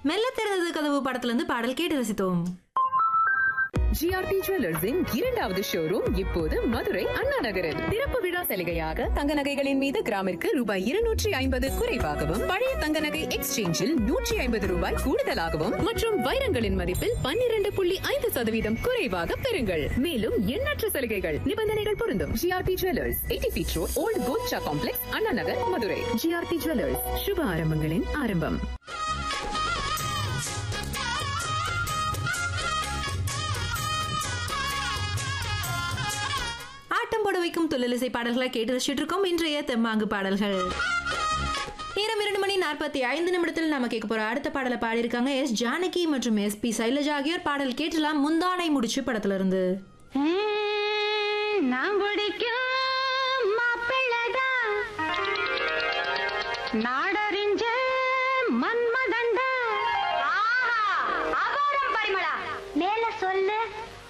மெல்ல திறந்தது கதவு படத்திலிருந்து பாடல் கேட்டு ரசித்தோம் ஜிஆர்டி ஜுவல்லர்ஸின் இரண்டாவது ஷோரூம் இப்போது மதுரை அண்ணா நகரில் திறப்பு விழா சலுகையாக தங்க நகைகளின் மீது கிராமிற்கு ரூபாய் இருநூற்றி ஐம்பது குறைவாகவும் பழைய தங்க நகை எக்ஸ்சேஞ்சில் நூற்றி ஐம்பது ரூபாய் கூடுதலாகவும் மற்றும் வைரங்களின் மதிப்பில் பன்னிரண்டு புள்ளி ஐந்து சதவீதம் குறைவாக பெறுங்கள் மேலும் எண்ணற்ற சலுகைகள் நிபந்தனைகள் பொருந்தும் GRT jewellers eighty feet road old Kolcha complex Anna Nagar Madurai GRT jewellers சுப ஆரம்பங்களின் ஆரம்பம் ஆட்டம் போட வைக்கும் தொழிலிசை பாடல்களை கேட்டு ரசிச்சுட்டு இருக்கோம் இன்றைய தெம்மாங்கு பாடல்கள் நேரம் இரண்டு மணி நாற்பத்தி ஐந்து நிமிடத்தில் நாம கேட்க போற அடுத்த பாடலை பாடியிருக்காங்க எஸ் ஜானகி மற்றும் எஸ் பி சைலஜா ஆகியோர் பாடல் கேட்டலாம் முந்தானை முடிச்சு படத்துல இருந்து நான் பிடிக்கும் மாப்பிள்ளதான் நாடறிஞ்ச மன்மதண்டா அபாரம் பரிமளா மேல சொல்லு